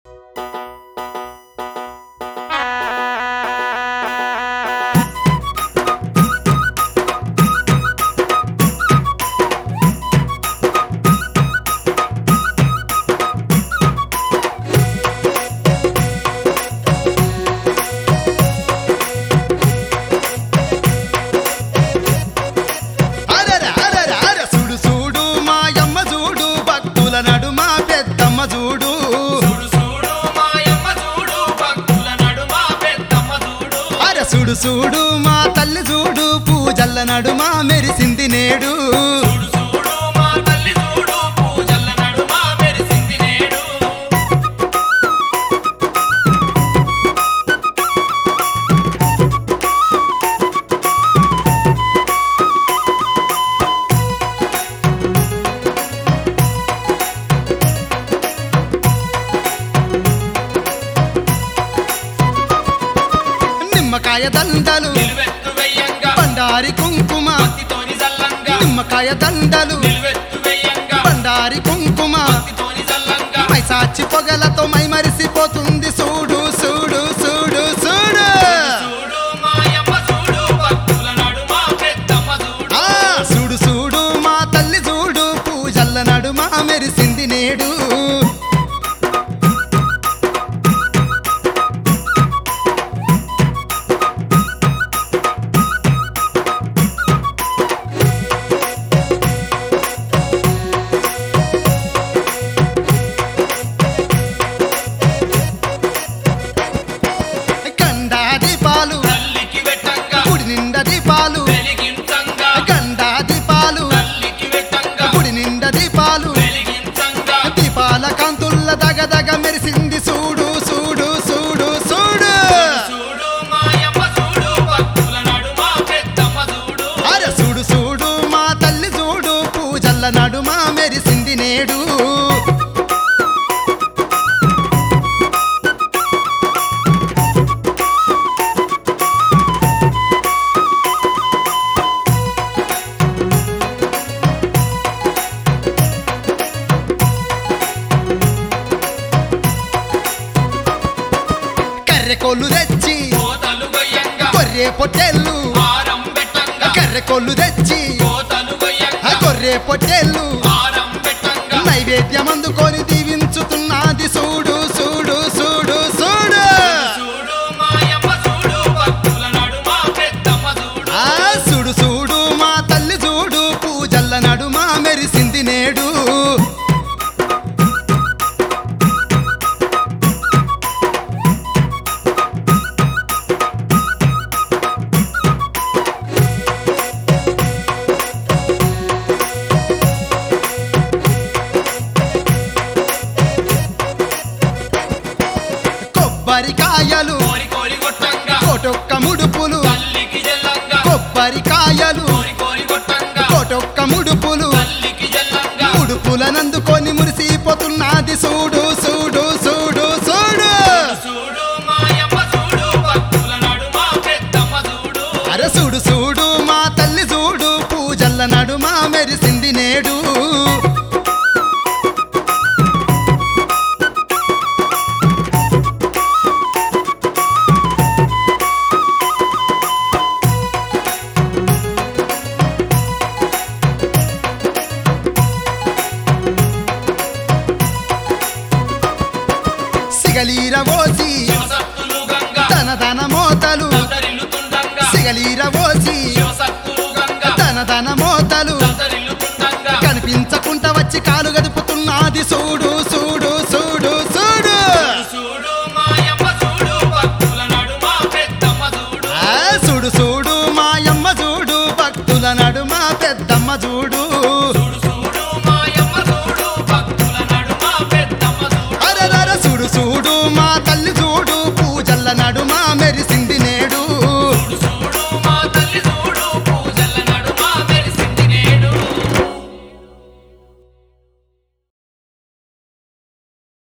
అరెర అరెర అరె చూడు చూడు మాయమ్మ చూడు భక్తుల నడుమ పెద్దమ్మ చూడు చూడు చూడు మాయమ్మ చూడు భక్తుల నడుమ పెద్దమ్మ చూడు అరె చూడు చూడు మా తల్లి చూడు పూజల్ల నడుమ మెరిసింది నేడు చూడు చూడు మా తల్లి చూడు పూజల నడుమ మెరిసింది నేడు నిమ్మకాయ దండలు నిలువెత్తు వెయ్యంగా బండారి కుంకుమ భక్తితోని జల్లంగా నిమ్మకాయ దండలు నిలువెత్తు వెయ్యంగా బండారి కుంకుమ భక్తితోని జల్లంగా మైసాచి పొగలతో మై మరిసిపోతుంది చూడు చూడు చూడు చూడు చూడు మాయమ్మ చూడు భక్తుల నడుమ పెద్దమ్మ చూడు ఆ చూడు చూడు మా తల్లి చూడు పూజల్ల నడుమ మెరిసింది నేడు గండా దీపాలు తల్లికి వెట్టంగా గుడి నిండా దీపాలు వెలిగించంగా గండా దీపాలు తల్లికి వెట్టంగా గుడి నిండా దీపాలు వెలిగించంగా దీపాల కాంతుల్ల దగ దగ మెరిసింది చూడు చూడు చూడు చూడు చూడు మాయమ్మ చూడు భక్తుల నడుమ పెద్దమ్మ చూడు అరే చూడు చూడు మా తల్లి చూడు పూజల్ల నడుమ మెరిసింది నేడు కర్రెకోళ్ళు తెచ్చి కోతలు గొయ్యంగా కొర్రే పొట్టేళ్ళు ఆరం పెట్టంగా కర్రెకోళ్ళు తెచ్చి కోతలు ఆ గొయ్యంగా కొర్రే పొట్టేళ్ళు ఆరం పెట్టంగా నైవేద్యం అందుకొని దీవించుతున్నది చూడు చూడు చూడు చూడు చూడు మాయమ్మ చూడు భక్తుల నడుమ పెద్దమ్మ చూడు ఆ చూడు చూడు మా తల్లి చూడు పూజల్ల నడుమ మెరిసింది నేడు కొబ్బరికాయలు కోరి కోరి కొట్టంగా కోటొక్క ముడుపులు తల్లికి జల్లంగా కొబ్బరికాయలు కోరి కోరి కొట్టంగా కోటొక్క ముడుపులు తల్లికి జల్లంగా ముడుపులనందుకొని మురిసిపోతున్నది చూడు చూడు చూడు చూడు చూడు మాయమ్మ చూడు భక్తుల నడుమ పెద్దమ్మ చూడు అర చూడు చూడు మా తల్లి చూడు పూజల్ల నడుమ మెరిసింది నేడు సిగలీర పోసి శివసత్తులు గంగా తన తన మోతలు దరిల్లుతుండంగా సిగలీర పోసి శివసత్తులు గంగా తన తన మోతలు దరిల్లుతుండంగా కనిపించకుండా వచ్చి కాలు గదుపుతున్నది చూడు చూడు చూడు చూడు చూడు మాయమ్మ చూడు భక్తుల నడుమ పెద్దమ్మ చూడు ఆ చూడు చూడు మాయమ్మ చూడు భక్తుల నడుమ